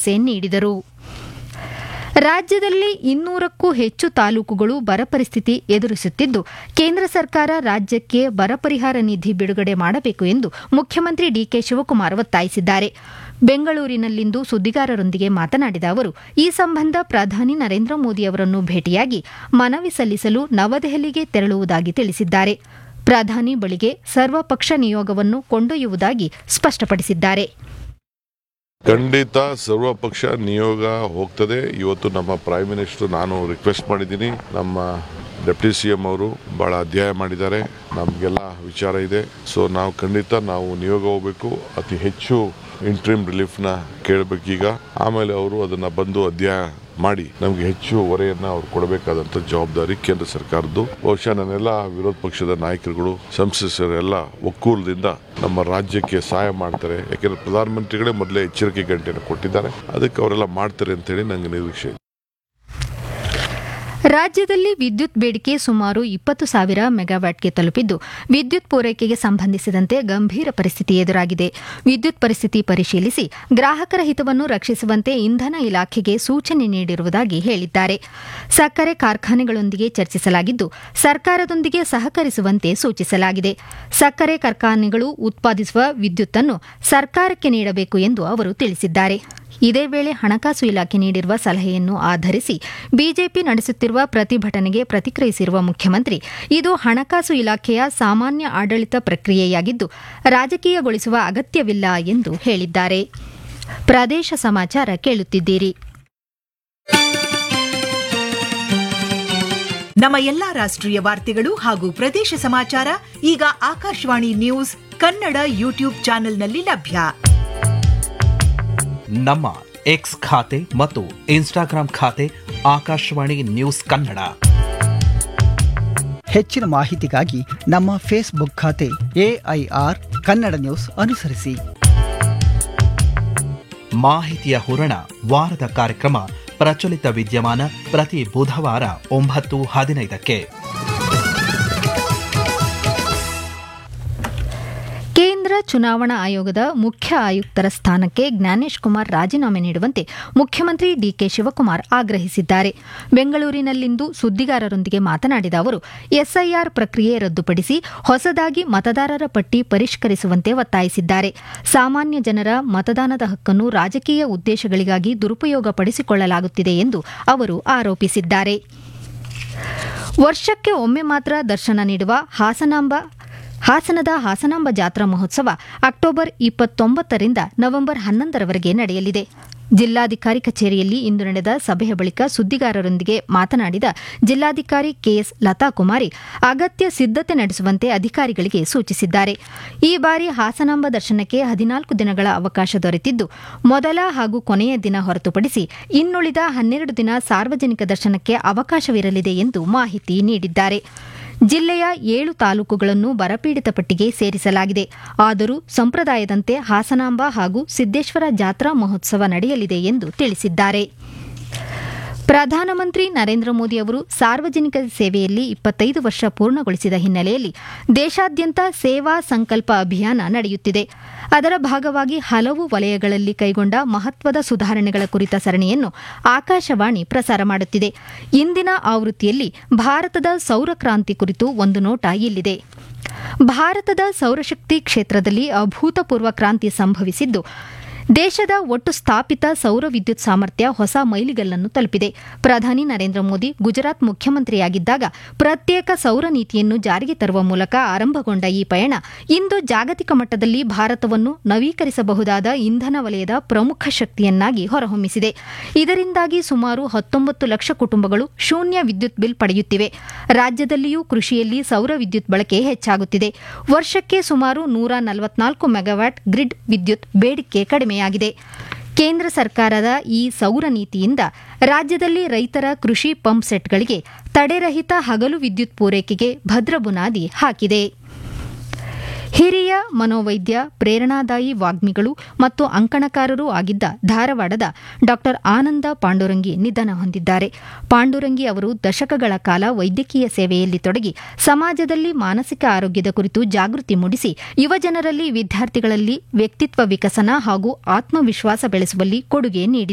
ಭರವಸೆ ನೀಡಿದರು ರಾಜ್ಯದಲ್ಲಿ ಇನ್ನೂರಕ್ಕೂ ಹೆಚ್ಚು ತಾಲೂಕುಗಳು ಬರ ಪರಿಸ್ಥಿತಿ ಎದುರಿಸುತ್ತಿದ್ದು ಕೇಂದ್ರ ಸರ್ಕಾರ ರಾಜ್ಯಕ್ಕೆ ಬರ ಪರಿಹಾರ ನಿಧಿ ಬಿಡುಗಡೆ ಮಾಡಬೇಕು ಎಂದು ಮುಖ್ಯಮಂತ್ರಿ ಡಿಕೆ ಶಿವಕುಮಾರ್ ಒತ್ತಾಯಿಸಿದ್ದಾರೆ ಬೆಂಗಳೂರಿನಲ್ಲಿಂದು ಸುದ್ದಿಗಾರರೊಂದಿಗೆ ಮಾತನಾಡಿದ ಅವರು ಈ ಸಂಬಂಧ ಪ್ರಧಾನಿ ನರೇಂದ್ರ ಮೋದಿ ಅವರನ್ನು ಭೇಟಿಯಾಗಿ ಮನವಿ ಸಲ್ಲಿಸಲು ನವದೆಹಲಿಗೆ ತೆರಳುವುದಾಗಿ ತಿಳಿಸಿದ್ದಾರೆ ಪ್ರಧಾನಿ ಬಳಿಗೆ ಸರ್ವಪಕ್ಷ ನಿಯೋಗವನ್ನು ಕೊಂಡೊಯ್ಯುವುದಾಗಿ ಸ್ಪಷ್ಟಪಡಿಸಿದ್ದಾರೆ ಖಂಡಿತ ಸರ್ವಪಕ್ಷ ನಿಯೋಗ ಹೋಗ್ತದೆ ಇವತ್ತು ನಮ್ಮ ಪ್ರೈಮ್ ಮಿನಿಸ್ಟರ್ ನಾನು ರಿಕ್ವೆಸ್ಟ್ ಮಾಡಿದ್ದೀನಿ ನಮ್ಮ ಡೆಪ್ಟಿ ಸಿ ಎಂ ಅವರು ಭಾಳ ಅಧ್ಯಾಯ ಮಾಡಿದ್ದಾರೆ ನಮಗೆಲ್ಲ ವಿಚಾರ ಇದೆ ಸೊ ನಾವು ಖಂಡಿತ ನಾವು ನಿಯೋಗ ಹೋಗಬೇಕು ಅತಿ ಹೆಚ್ಚು ಇಂಟ್ರೀಮ್ ರಿಲೀಫ್ನ ಕೇಳಬೇಕೀಗ ಆಮೇಲೆ ಅವರು ಅದನ್ನು ಬಂದು ಅಧ್ಯಾಯ ಮಾಡಿ ನಮಗೆ ಹೆಚ್ಚು ಹೊರೆಯನ್ನ ಅವ್ರು ಕೊಡಬೇಕಾದಂತ ಜವಾಬ್ದಾರಿ ಕೇಂದ್ರ ಸರ್ಕಾರದ್ದು ಬಹುಶಃ ನನ್ನೆಲ್ಲ ವಿರೋಧ ಪಕ್ಷದ ನಾಯಕರುಗಳು ಸಂಸದರೆಲ್ಲ ಒಕ್ಕೂಲದಿಂದ ನಮ್ಮ ರಾಜ್ಯಕ್ಕೆ ಸಹಾಯ ಮಾಡ್ತಾರೆ ಯಾಕೆಂದ್ರೆ ಪ್ರಧಾನಮಂತ್ರಿಗಳೇ ಮೊದಲೇ ಎಚ್ಚರಿಕೆ ಗಂಟೆಯನ್ನು ಕೊಟ್ಟಿದ್ದಾರೆ ಅದಕ್ಕೆ ಅವರೆಲ್ಲ ಮಾಡ್ತಾರೆ ಅಂತೇಳಿ ನನಗೆ ನಿರೀಕ್ಷೆ ಇದೆ ರಾಜ್ಯದಲ್ಲಿ ವಿದ್ಯುತ್ ಬೇಡಿಕೆ ಸುಮಾರು ಇಪ್ಪತ್ತು ಸಾವಿರ ಮೆಗಾವ್ಯಾಟ್ಗೆ ತಲುಪಿದ್ದು ವಿದ್ಯುತ್ ಪೂರೈಕೆಗೆ ಸಂಬಂಧಿಸಿದಂತೆ ಗಂಭೀರ ಪರಿಸ್ಥಿತಿ ಎದುರಾಗಿದೆ ವಿದ್ಯುತ್ ಪರಿಸ್ಥಿತಿ ಪರಿಶೀಲಿಸಿ ಗ್ರಾಹಕರ ಹಿತವನ್ನು ರಕ್ಷಿಸುವಂತೆ ಇಂಧನ ಇಲಾಖೆಗೆ ಸೂಚನೆ ನೀಡಿರುವುದಾಗಿ ಹೇಳಿದ್ದಾರೆ ಸಕ್ಕರೆ ಕಾರ್ಖಾನೆಗಳೊಂದಿಗೆ ಚರ್ಚಿಸಲಾಗಿದ್ದು ಸರ್ಕಾರದೊಂದಿಗೆ ಸಹಕರಿಸುವಂತೆ ಸೂಚಿಸಲಾಗಿದೆ ಸಕ್ಕರೆ ಕಾರ್ಖಾನೆಗಳು ಉತ್ಪಾದಿಸುವ ವಿದ್ಯುತ್ತನ್ನು ಸರ್ಕಾರಕ್ಕೆ ನೀಡಬೇಕು ಎಂದು ಅವರು ತಿಳಿಸಿದ್ದಾರೆ ಇದೇ ವೇಳೆ ಹಣಕಾಸು ಇಲಾಖೆ ನೀಡಿರುವ ಸಲಹೆಯನ್ನು ಆಧರಿಸಿ ಬಿಜೆಪಿ ನಡೆಸುತ್ತಿರುವ ಪ್ರತಿಭಟನೆಗೆ ಪ್ರತಿಕ್ರಿಯಿಸಿರುವ ಮುಖ್ಯಮಂತ್ರಿ ಇದು ಹಣಕಾಸು ಇಲಾಖೆಯ ಸಾಮಾನ್ಯ ಆಡಳಿತ ಪ್ರಕ್ರಿಯೆಯಾಗಿದ್ದು ರಾಜಕೀಯಗೊಳಿಸುವ ಅಗತ್ಯವಿಲ್ಲ ಎಂದು ಹೇಳಿದ್ದಾರೆ ಪ್ರದೇಶ ಸಮಾಚಾರ ಕೇಳುತ್ತಿದ್ದೀರಿ ನಮ್ಮ ಎಲ್ಲಾ ರಾಷ್ಟ್ರೀಯ ವಾರ್ತೆಗಳು ಹಾಗೂ ಪ್ರದೇಶ ಸಮಾಚಾರ ಈಗ ಆಕಾಶವಾಣಿ ನ್ಯೂಸ್ ಕನ್ನಡ ಯೂಟ್ಯೂಬ್ ಚಾನೆಲ್ನಲ್ಲಿ ಲಭ್ಯ ನಮ್ಮ ಎಕ್ಸ್ ಖಾತೆ ಮತ್ತು ಇನ್ಸ್ಟಾಗ್ರಾಂ ಖಾತೆ ಆಕಾಶವಾಣಿ ನ್ಯೂಸ್ ಕನ್ನಡ ಹೆಚ್ಚಿನ ಮಾಹಿತಿಗಾಗಿ ನಮ್ಮ ಫೇಸ್ಬುಕ್ ಖಾತೆ ಎಐಆರ್ ಕನ್ನಡ ನ್ಯೂಸ್ ಅನುಸರಿಸಿ ಮಾಹಿತಿಯ ಹೂರಣ ವಾರದ ಕಾರ್ಯಕ್ರಮ ಪ್ರಚಲಿತ ವಿದ್ಯಮಾನ ಪ್ರತಿ ಬುಧವಾರ ಒಂಬತ್ತು ಹದಿನೈದಕ್ಕೆ ಕೇಂದ್ರ ಚುನಾವಣಾ ಆಯೋಗದ ಮುಖ್ಯ ಆಯುಕ್ತರ ಸ್ಥಾನಕ್ಕೆ ಜ್ಞಾನೇಶ್ ಕುಮಾರ್ ರಾಜೀನಾಮೆ ನೀಡುವಂತೆ ಮುಖ್ಯಮಂತ್ರಿ ಡಿಕೆ ಶಿವಕುಮಾರ್ ಆಗ್ರಹಿಸಿದ್ದಾರೆ ಬೆಂಗಳೂರಿನಲ್ಲಿಂದು ಸುದ್ದಿಗಾರರೊಂದಿಗೆ ಮಾತನಾಡಿದ ಅವರು ಎಸ್ಐಆರ್ ಪ್ರಕ್ರಿಯೆ ರದ್ದುಪಡಿಸಿ ಹೊಸದಾಗಿ ಮತದಾರರ ಪಟ್ಟಿ ಪರಿಷ್ಕರಿಸುವಂತೆ ಒತ್ತಾಯಿಸಿದ್ದಾರೆ ಸಾಮಾನ್ಯ ಜನರ ಮತದಾನದ ಹಕ್ಕನ್ನು ರಾಜಕೀಯ ಉದ್ದೇಶಗಳಿಗಾಗಿ ದುರುಪಯೋಗಪಡಿಸಿಕೊಳ್ಳಲಾಗುತ್ತಿದೆ ಎಂದು ಅವರು ಆರೋಪಿಸಿದ್ದಾರೆ ವರ್ಷಕ್ಕೆ ಒಮ್ಮೆ ಮಾತ್ರ ದರ್ಶನ ನೀಡುವ ಹಾಸನಾಂಬ ಹಾಸನದ ಹಾಸನಾಂಬ ಜಾತ್ರಾ ಮಹೋತ್ಸವ ಅಕ್ಟೋಬರ್ ಇಪ್ಪತ್ತೊಂಬತ್ತರಿಂದ ನವೆಂಬರ್ ಹನ್ನೊಂದರವರೆಗೆ ನಡೆಯಲಿದೆ ಜಿಲ್ಲಾಧಿಕಾರಿ ಕಚೇರಿಯಲ್ಲಿ ಇಂದು ನಡೆದ ಸಭೆಯ ಬಳಿಕ ಸುದ್ದಿಗಾರರೊಂದಿಗೆ ಮಾತನಾಡಿದ ಜಿಲ್ಲಾಧಿಕಾರಿ ಕೆಎಸ್ ಲತಾಕುಮಾರಿ ಅಗತ್ಯ ಸಿದ್ದತೆ ನಡೆಸುವಂತೆ ಅಧಿಕಾರಿಗಳಿಗೆ ಸೂಚಿಸಿದ್ದಾರೆ ಈ ಬಾರಿ ಹಾಸನಾಂಬ ದರ್ಶನಕ್ಕೆ ಹದಿನಾಲ್ಕು ದಿನಗಳ ಅವಕಾಶ ದೊರೆತಿದ್ದು ಮೊದಲ ಹಾಗೂ ಕೊನೆಯ ದಿನ ಹೊರತುಪಡಿಸಿ ಇನ್ನುಳಿದ ಹನ್ನೆರಡು ದಿನ ಸಾರ್ವಜನಿಕ ದರ್ಶನಕ್ಕೆ ಅವಕಾಶವಿರಲಿದೆ ಎಂದು ಮಾಹಿತಿ ನೀಡಿದ್ದಾರೆ ಜಿಲ್ಲೆಯ ಏಳು ತಾಲೂಕುಗಳನ್ನು ಬರಪೀಡಿತ ಪಟ್ಟಿಗೆ ಸೇರಿಸಲಾಗಿದೆ ಆದರೂ ಸಂಪ್ರದಾಯದಂತೆ ಹಾಸನಾಂಬ ಹಾಗೂ ಸಿದ್ದೇಶ್ವರ ಜಾತ್ರಾ ಮಹೋತ್ಸವ ನಡೆಯಲಿದೆ ಎಂದು ತಿಳಿಸಿದ್ದಾರೆ ಪ್ರಧಾನಮಂತ್ರಿ ನರೇಂದ್ರ ಮೋದಿ ಅವರು ಸಾರ್ವಜನಿಕ ಸೇವೆಯಲ್ಲಿ ಇಪ್ಪತ್ತೈದು ವರ್ಷ ಪೂರ್ಣಗೊಳಿಸಿದ ಹಿನ್ನೆಲೆಯಲ್ಲಿ ದೇಶಾದ್ಯಂತ ಸೇವಾ ಸಂಕಲ್ಪ ಅಭಿಯಾನ ನಡೆಯುತ್ತಿದೆ ಅದರ ಭಾಗವಾಗಿ ಹಲವು ವಲಯಗಳಲ್ಲಿ ಕೈಗೊಂಡ ಮಹತ್ವದ ಸುಧಾರಣೆಗಳ ಕುರಿತ ಸರಣಿಯನ್ನು ಆಕಾಶವಾಣಿ ಪ್ರಸಾರ ಮಾಡುತ್ತಿದೆ ಇಂದಿನ ಆವೃತ್ತಿಯಲ್ಲಿ ಭಾರತದ ಸೌರ ಕ್ರಾಂತಿ ಕುರಿತು ಒಂದು ನೋಟ ಇಲ್ಲಿದೆ ಭಾರತದ ಸೌರಶಕ್ತಿ ಕ್ಷೇತ್ರದಲ್ಲಿ ಅಭೂತಪೂರ್ವ ಕ್ರಾಂತಿ ಸಂಭವಿಸಿದ್ದು ದೇಶದ ಒಟ್ಟು ಸ್ಥಾಪಿತ ಸೌರ ವಿದ್ಯುತ್ ಸಾಮರ್ಥ್ಯ ಹೊಸ ಮೈಲಿಗಲ್ಲನ್ನು ತಲುಪಿದೆ ಪ್ರಧಾನಿ ನರೇಂದ್ರ ಮೋದಿ ಗುಜರಾತ್ ಮುಖ್ಯಮಂತ್ರಿಯಾಗಿದ್ದಾಗ ಪ್ರತ್ಯೇಕ ಸೌರ ನೀತಿಯನ್ನು ಜಾರಿಗೆ ತರುವ ಮೂಲಕ ಆರಂಭಗೊಂಡ ಈ ಪಯಣ ಇಂದು ಜಾಗತಿಕ ಮಟ್ಟದಲ್ಲಿ ಭಾರತವನ್ನು ನವೀಕರಿಸಬಹುದಾದ ಇಂಧನ ವಲಯದ ಪ್ರಮುಖ ಶಕ್ತಿಯನ್ನಾಗಿ ಹೊರಹೊಮ್ಮಿಸಿದೆ ಇದರಿಂದಾಗಿ ಸುಮಾರು ಹತ್ತೊಂಬತ್ತು ಲಕ್ಷ ಕುಟುಂಬಗಳು ಶೂನ್ಯ ವಿದ್ಯುತ್ ಬಿಲ್ ಪಡೆಯುತ್ತಿವೆ ರಾಜ್ಯದಲ್ಲಿಯೂ ಕೃಷಿಯಲ್ಲಿ ಸೌರ ವಿದ್ಯುತ್ ಬಳಕೆ ಹೆಚ್ಚಾಗುತ್ತಿದೆ ವರ್ಷಕ್ಕೆ ಸುಮಾರು ನೂರ ನಲವತ್ನಾಲ್ಕು ಮೆಗಾವ್ಯಾಟ್ ಗ್ರಿಡ್ ವಿದ್ಯುತ್ ಬೇಡಿಕೆ ಕಡಿಮೆಯಾಗಿದೆ ಕೇಂದ್ರ ಸರ್ಕಾರದ ಈ ಸೌರ ನೀತಿಯಿಂದ ರಾಜ್ಯದಲ್ಲಿ ರೈತರ ಕೃಷಿ ಪಂಪ್ ಸೆಟ್ಗಳಿಗೆ ತಡೆರಹಿತ ಹಗಲು ವಿದ್ಯುತ್ ಪೂರೈಕೆಗೆ ಭದ್ರ ಬುನಾದಿ ಹಾಕಿದೆ ಹಿರಿಯ ಮನೋವೈದ್ಯ ಪ್ರೇರಣಾದಾಯಿ ವಾಗ್ಮಿಗಳು ಮತ್ತು ಅಂಕಣಕಾರರೂ ಆಗಿದ್ದ ಧಾರವಾಡದ ಡಾ ಆನಂದ ಪಾಂಡುರಂಗಿ ನಿಧನ ಹೊಂದಿದ್ದಾರೆ ಪಾಂಡುರಂಗಿ ಅವರು ದಶಕಗಳ ಕಾಲ ವೈದ್ಯಕೀಯ ಸೇವೆಯಲ್ಲಿ ತೊಡಗಿ ಸಮಾಜದಲ್ಲಿ ಮಾನಸಿಕ ಆರೋಗ್ಯದ ಕುರಿತು ಜಾಗೃತಿ ಮೂಡಿಸಿ ಯುವಜನರಲ್ಲಿ ವಿದ್ಯಾರ್ಥಿಗಳಲ್ಲಿ ವ್ಯಕ್ತಿತ್ವ ವಿಕಸನ ಹಾಗೂ ಆತ್ಮವಿಶ್ವಾಸ ಬೆಳೆಸುವಲ್ಲಿ ಕೊಡುಗೆ ನೀಡಿದ್ದಾರೆ